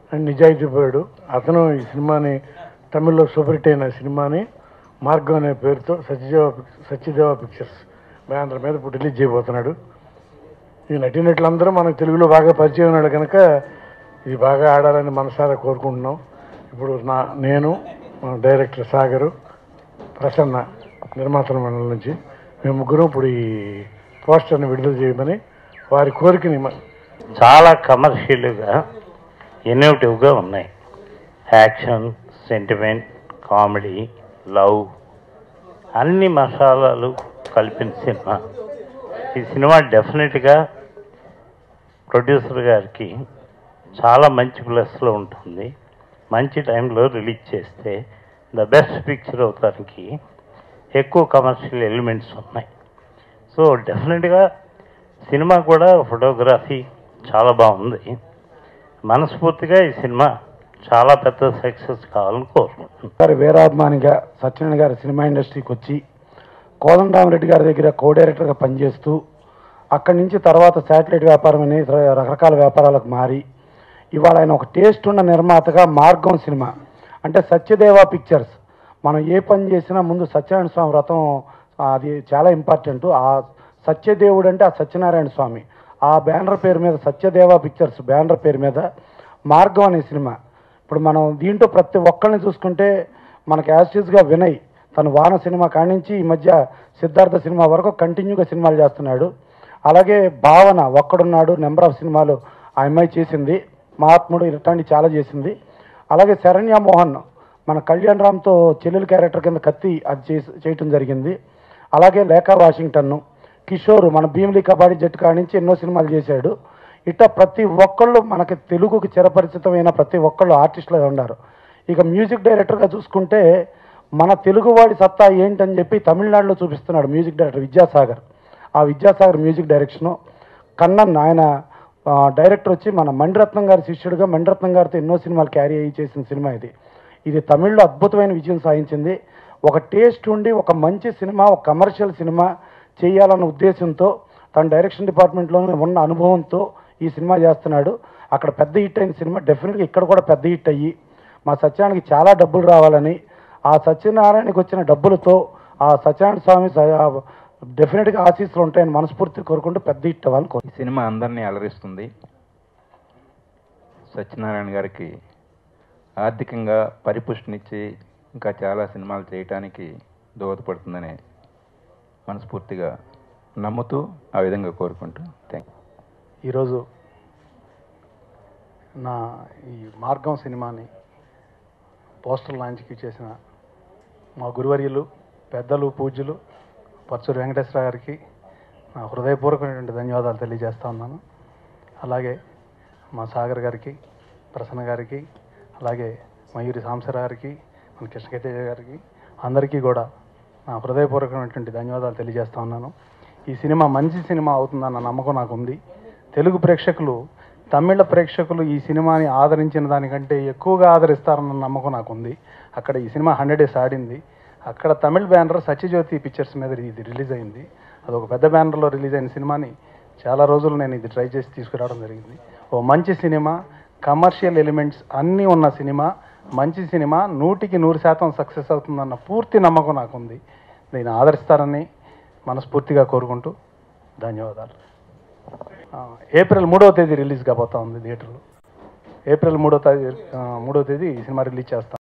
అని నిజాయితీపరుడు అతను ఈ సినిమాని తమిళ్లో సూపర్ హిట్ అయిన సినిమాని మార్గం అనే పేరుతో సత్యదేవ సత్యదేవ పిక్చర్స్ బ్యానర్ మీద ఇప్పుడు రిలీజ్ చేయబోతున్నాడు ఈ నటీనటులందరూ మనకు తెలుగులో బాగా పరిచయం ఉన్నాడు కనుక ఇది బాగా ఆడాలని మనసారా కోరుకుంటున్నాం ఇప్పుడు నా నేను మా డైరెక్టర్ సాగరు ప్రసన్న నిర్మాతల మండలి నుంచి మేము ముగ్గురం ఇప్పుడు ఈ పోస్టర్ని విడుదల చేయమని వారి కోరికని మ- చాలా కమర్షియల్గా ఇన్నోవేటివ్గా ఉన్నాయి యాక్షన్ సెంటిమెంట్ కామెడీ లవ్ అన్ని మసాలాలు కలిపిన సినిమా ఈ సినిమా డెఫినెట్గా ప్రొడ్యూసర్ గారికి చాలా మంచి ప్లస్లో ఉంటుంది మంచి టైంలో రిలీజ్ చేస్తే ద బెస్ట్ పిక్చర్ అవుతానికి ఎక్కువ కమర్షియల్ ఎలిమెంట్స్ ఉన్నాయి సో డెఫినెట్గా సినిమా కూడా ఫోటోగ్రఫీ చాలా బాగుంది మనస్ఫూర్తిగా ఈ సినిమా చాలా పెద్ద సక్సెస్ కావాలని కోరుకుంటున్నాను గారి వీరాభిమానిగా సత్యనారాయణ గారి సినిమా ఇండస్ట్రీకి వచ్చి కోదండరామరెడ్డి గారి దగ్గర కో డైరెక్టర్గా పనిచేస్తూ అక్కడి నుంచి తర్వాత శాటిలైట్ వ్యాపారం అనే ఇతర రకరకాల వ్యాపారాలకు మారి ఇవాళ ఆయన ఒక టేస్ట్ ఉన్న నిర్మాతగా మార్గం సినిమా అంటే సత్యదేవ పిక్చర్స్ మనం ఏ పని చేసినా ముందు సత్యనారాయణ స్వామి వ్రతం ఆ, అది చాలా ఇంపార్టెంట్ ఆ సత్యదేవుడు అంటే ఆ సత్యనారాయణ స్వామి ఆ బ్యానర్ పేరు మీద సత్యదేవ పిక్చర్స్ బ్యానర్ పేరు మీద మార్గం అనే సినిమా ఇప్పుడు మనం దీంట్లో ప్రతి ఒక్కరిని చూసుకుంటే మనకి యాస్టీస్గా వినయ్ తను వాన సినిమా కానించి ఈ మధ్య సిద్ధార్థ సినిమా వరకు కంటిన్యూగా సినిమాలు చేస్తున్నాడు అలాగే భావన ఒక్కడున్నాడు నెంబర్ ఆఫ్ సినిమాలు ఆ అమ్మాయి చేసింది మహాత్ముడు ఇట్లాంటి చాలా చేసింది అలాగే శరణ్య మోహన్ మన కళ్యాణ్ రామ్తో చెల్లెలు క్యారెక్టర్ కింద కత్తి అది చేసి చేయటం జరిగింది అలాగే లేఖా వాషింగ్టన్ను కిషోర్ మన భీమిలి కబడ్డీ జట్టు కానించి ఎన్నో సినిమాలు చేశాడు ఇట్లా ప్రతి ఒక్కళ్ళు మనకి తెలుగుకి చిరపరిచితమైన ప్రతి ఒక్కళ్ళు ఆర్టిస్టులు ఉన్నారు ఇక మ్యూజిక్ డైరెక్టర్గా చూసుకుంటే మన తెలుగువాడి సత్తా ఏంటని చెప్పి తమిళనాడులో చూపిస్తున్నాడు మ్యూజిక్ డైరెక్టర్ విద్యాసాగర్ ఆ విద్యాసాగర్ మ్యూజిక్ డైరెక్షను కన్నన్ ఆయన ఆ, డైరెక్టర్ వచ్చి మన మణిరత్నం గారి శిష్యుడిగా మణిరత్నం గారితో ఎన్నో సినిమాలు క్యారీ అయ్యి చేసిన సినిమా ఇది ఇది తమిళ్లో అద్భుతమైన విజయం సాధించింది ఒక టేస్ట్ ఉండి ఒక మంచి సినిమా ఒక కమర్షియల్ సినిమా చేయాలన్న ఉద్దేశంతో తన డైరెక్షన్ డిపార్ట్మెంట్లోనే ఉన్న అనుభవంతో ఈ సినిమా చేస్తున్నాడు అక్కడ పెద్ద హిట్ అయిన సినిమా డెఫినెట్గా ఇక్కడ కూడా పెద్ద హిట్ అయ్యి మా సత్యానికి చాలా డబ్బులు రావాలని ఆ సత్యనారాయణకి వచ్చిన డబ్బులతో ఆ సత్యనారాయణ స్వామి స- డెఫినెట్గా ఆశీస్సులు ఉంటాయని మనస్ఫూర్తి కోరుకుంటూ పెద్ద హిట్ అవ్వాలని కోరు ఈ సినిమా అందరినీ అలరిస్తుంది సత్యనారాయణ గారికి ఆర్థికంగా పరిపుష్టినిచ్చి ఇంకా చాలా సినిమాలు చేయటానికి దోహదపడుతుందని మనస్ఫూర్తిగా నమ్ముతూ ఆ విధంగా కోరుకుంటూ థ్యాంక్ ఈరోజు నా ఈ మార్గం సినిమాని పోస్టర్ లాంచ్కి చేసిన మా గురువర్యులు పెద్దలు పూజ్యులు పర్చూరి వెంకటేశ్వర గారికి నా హృదయపూర్వకమైనటువంటి ధన్యవాదాలు తెలియజేస్తా ఉన్నాను అలాగే మా సాగర్ గారికి ప్రసన్న గారికి అలాగే మయూరి సాంసరా గారికి మన కృష్ణకేతేజ గారికి అందరికీ కూడా నా హృదయపూర్వకమైనటువంటి ధన్యవాదాలు తెలియజేస్తా ఉన్నాను ఈ సినిమా మంచి సినిమా అవుతుందన్న నమ్మకం నాకు ఉంది తెలుగు ప్రేక్షకులు తమిళ ప్రేక్షకులు ఈ సినిమాని ఆదరించిన దానికంటే ఎక్కువగా ఆదరిస్తారన్న నమ్మకం నాకు ఉంది అక్కడ ఈ సినిమా హండ్రెడ్ డేస్ ఆడింది అక్కడ తమిళ్ బ్యానర్ సత్యజ్యోతి పిక్చర్స్ మీద ఇది రిలీజ్ అయింది అది ఒక పెద్ద బ్యానర్లో రిలీజ్ అయిన సినిమాని చాలా రోజులు నేను ఇది ట్రై చేసి తీసుకురావడం జరిగింది ఓ మంచి సినిమా కమర్షియల్ ఎలిమెంట్స్ అన్నీ ఉన్న సినిమా మంచి సినిమా నూటికి నూరు శాతం సక్సెస్ అవుతుందన్న పూర్తి నమ్మకం నాకు దీన్ని ఆదరిస్తారని మనస్ఫూర్తిగా కోరుకుంటూ ధన్యవాదాలు ఆ, ఏప్రిల్ మూడవ తేదీ రిలీజ్ కాబోతా ఉంది థియేటర్లో ఏప్రిల్ మూడో తేదీ ఆ, మూడో తేదీ ఈ సినిమా రిలీజ్ చేస్తాం